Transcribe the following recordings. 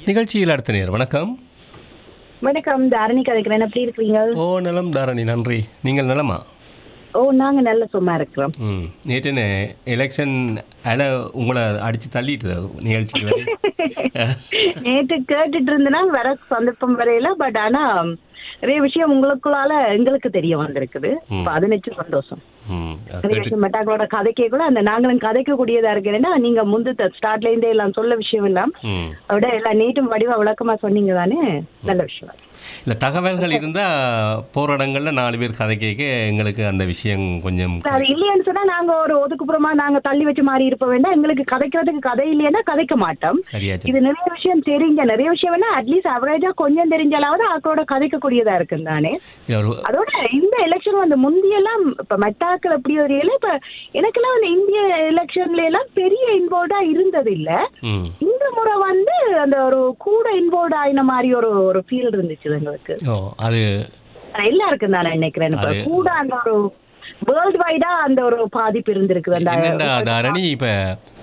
நிகழ்ச்சியில் அடுத்த நேர் வணக்கம் வணக்கம் தாரணி கதைக்கிறேன் எப்படி இருக்கிறீங்க ஓ நலம் தாரணி நன்றி நீங்கள் நலமா ஓ நாங்க நல்ல சும்மா இருக்கிறோம் ம் நேற்று எலெக்ஷன் அல உங்களை அடித்து தள்ளிட்டு நிகழ்ச்சிக்கு வரை நேற்று கேட்டுட்டு இருந்தனா வர சந்தர்ப்பம் வரையில பட் ஆனா நிறைய விஷயம் உங்களுக்குள்ளால எங்களுக்கு தெரிய வந்திருக்குது இப்ப அது நிச்சயம் சந்தோஷம் ம் நிறைய விஷயம் மெட்டாக்களோட கதைக்கே கூட அந்த நாங்களும் கதைக்க கூடியதா இருக்கிறேன்னா நீங்க முந்து ஸ்டார்ட்ல இருந்தே எல்லாம் சொல்ல விஷயம் எல்லாம் ம் விட எல்லாம் நீட்டும் வடிவா விளக்கமா சொன்னீங்க தானே நல்ல விஷயம் இல்லை தகவல்கள் இருந்தால் போராட்டங்களில் நாலு பேர் கதை கேட்க எங்களுக்கு அந்த விஷயம் கொஞ்சம் அது இல்லையான்னு சொன்னா நாங்க ஒரு ஒதுக்குப்புறமா நாங்க தள்ளி வச்சு மாறி இருப்ப வேண்டாம் எங்களுக்கு கதைக்கிறதுக்கு கதை இல்லைன்னா கதைக்க மாட்டோம் சரியாச்சு இது நிறைய விஷயம் தெரிஞ்ச நிறைய விஷயம் வேணா அட்லீஸ்ட் அவரேஜா கொஞ்சம் தெரிஞ்சாலாவது ஆக்களோட கதைக்க கூடியதா இருக்கு தானே இது ஒரு அதோட இந்த எலெக்ஷன் வந்து முந்தியெல்லாம் இப்ப மெட்டாக்கள் அப்படி ஒரு இல்லை இப்ப எனக்கெல்லாம் வந்து இந்திய எலெக்ஷன்ல எல்லாம் பெரிய இன்வால்வ்டா இருந்தது இல்ல ம் இந்த முறை வந்து அந்த ஒரு கூட இன்வால்வ் ஆயின மாதிரி ஒரு ஒரு ஃபீல் இருந்துச்சு எங்களுக்கு ஓ அது ஆனா எல்லாருக்கும் தான் நான் நினைக்கிறேன் இப்ப அது- கூட அந்த ஒரு வேர்ல்டு வைடா அந்த ஒரு பாதிப்பு இருந்திருக்கு அந்த என்னென்ன தாரணி இப்போ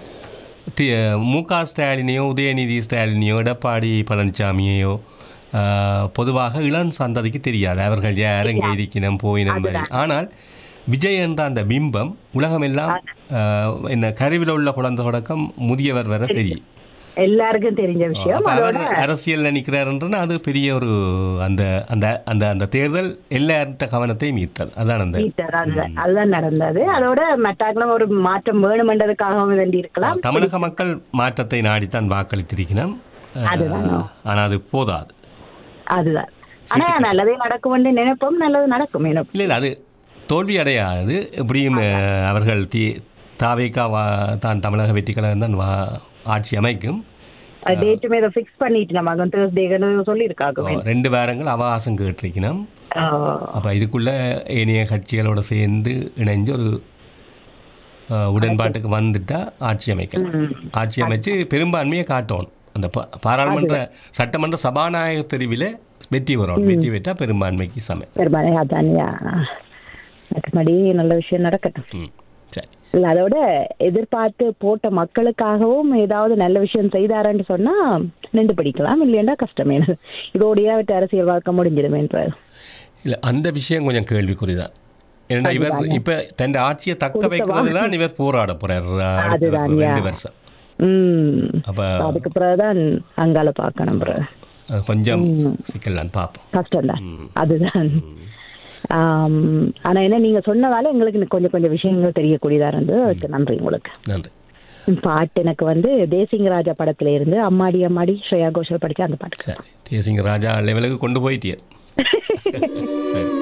மு க ஸ்டாலினையோ உதயநிதி ஸ்டாலினையோ எடப்பாடி பழனிசாமியையோ ஆஹ், பொதுவாக இளம் சந்ததிக்கு தெரியாது அவர்கள் யார் எங்கே இருக்கணும் போயினம் வரை. ஆனால் விஜய் என்ற அந்த பிம்பம் உலகமெல்லாம் ஆஹ், என்ன கருவில் உள்ள குழந்தை தொடக்கம் முதியவர் வரை தெரியும் எல்லாருக்கும் தெரிஞ்ச விஷயம் அப்ப அவர் அதோட அரசியல் நிற்கிறாருன்றனா அது பெரிய ஒரு அந்த அந்த அந்த அந்த தேர்தல் எல்லார்ட்ட கவனத்தையும் ஈர்த்தது அதான் அந்த மீட்டர் அதுதான் அதுதான் நடந்தது அதோட மெட்டாக்களும் ஒரு மாற்றம் வேணுமென்றதுக்காகவும் வேண்டி இருக்கலாம் தமிழக மக்கள் மாற்றத்தை நாடித்தான் வாக்களித்திருக்கணும் ஆனால் அது போதாது அதுதான் ஆனா நல்லதே நடக்கும்னு நினைப்போம் நல்லது நடக்கும் எனக்கு இல்லை இல்லை அது தோல்வி அடையாது எப்படியும் அஹ், அவர்கள் தி தாவேக்கா வா தான் தமிழக வெற்றி கழகம் தான் வா ஆட்சி அமைக்கும் டேட்டுமே இதை ஃபிக்ஸ் பண்ணிட்டு நம்ம அங்கே தேர்ஸ்டேன்னு சொல்லியிருக்காங்க ரெண்டு வாரங்கள் அவகாசம் கேட்டிருக்கணும் அப்போ இதுக்குள்ள ஏனைய கட்சிகளோட சேர்ந்து இணைஞ்சு ஒரு அஹ், உடன்பாட்டுக்கு வந்துட்டா ஆட்சி அமைக்கலாம் ஆட்சி அமைச்சு பெரும்பான்மையை காட்டணும் அந்த பா- பாராளுமன்ற சட்டமன்ற சபாநாயகர் தெரிவில் வெற்றி வரும் வெற்றி பெற்றா பெரும்பான்மைக்கு சமம் பெருமானே அதானியா மற்றபடி நல்ல விஷயம் நடக்கட்டும் ம் சரி இல்ல அதோட எதிர்பார்த்து போட்ட மக்களுக்காகவும் ஏதாவது நல்ல விஷயம் செய்தாருன்னு சொன்னா நின்று படிக்கலாம் இல்லையா கஷ்டமே இதோடய விட்டு அரசியல் வாழ்க்கை முடிஞ்சிடுமேன்ற இல்லை அந்த விஷயம் கொஞ்சம் கேள்விக்குறிதான் ஏன்னா இவர் இப்போ தன் ஆட்சியை தக்க வைக்கிறதுலாம் இவர் போராட போறார் அடுத்த அதுதான், ரெண்டு யா. வருஷம் உம் அப்போ அதுக்கு பிறகுதான் அங்கால பார்க்கணும் bro. அது கொஞ்சம் சிக்கல் தான் பார்ப்போம் கஷ்டம்தான் அதுதான் ஆம், ஆனா என்ன நீங்க சொன்னதால எங்களுக்கு இன்னும் கொஞ்சம் கொஞ்சம் விஷயங்கள் தெரியக்கூடியதா இருந்தது அதுக்கு நன்றி உங்களுக்கு நன்றி பாட்டு எனக்கு வந்து தேசிங்கராஜா படத்துல இருந்து அம்மாடி அம்மாடி ஸ்ரேயா கோஷல் படிச்ச அந்த பாட்டு சரி தேசிங்க ராஜா லெவலுக்கு கொண்டு போயிட்டியர் சரி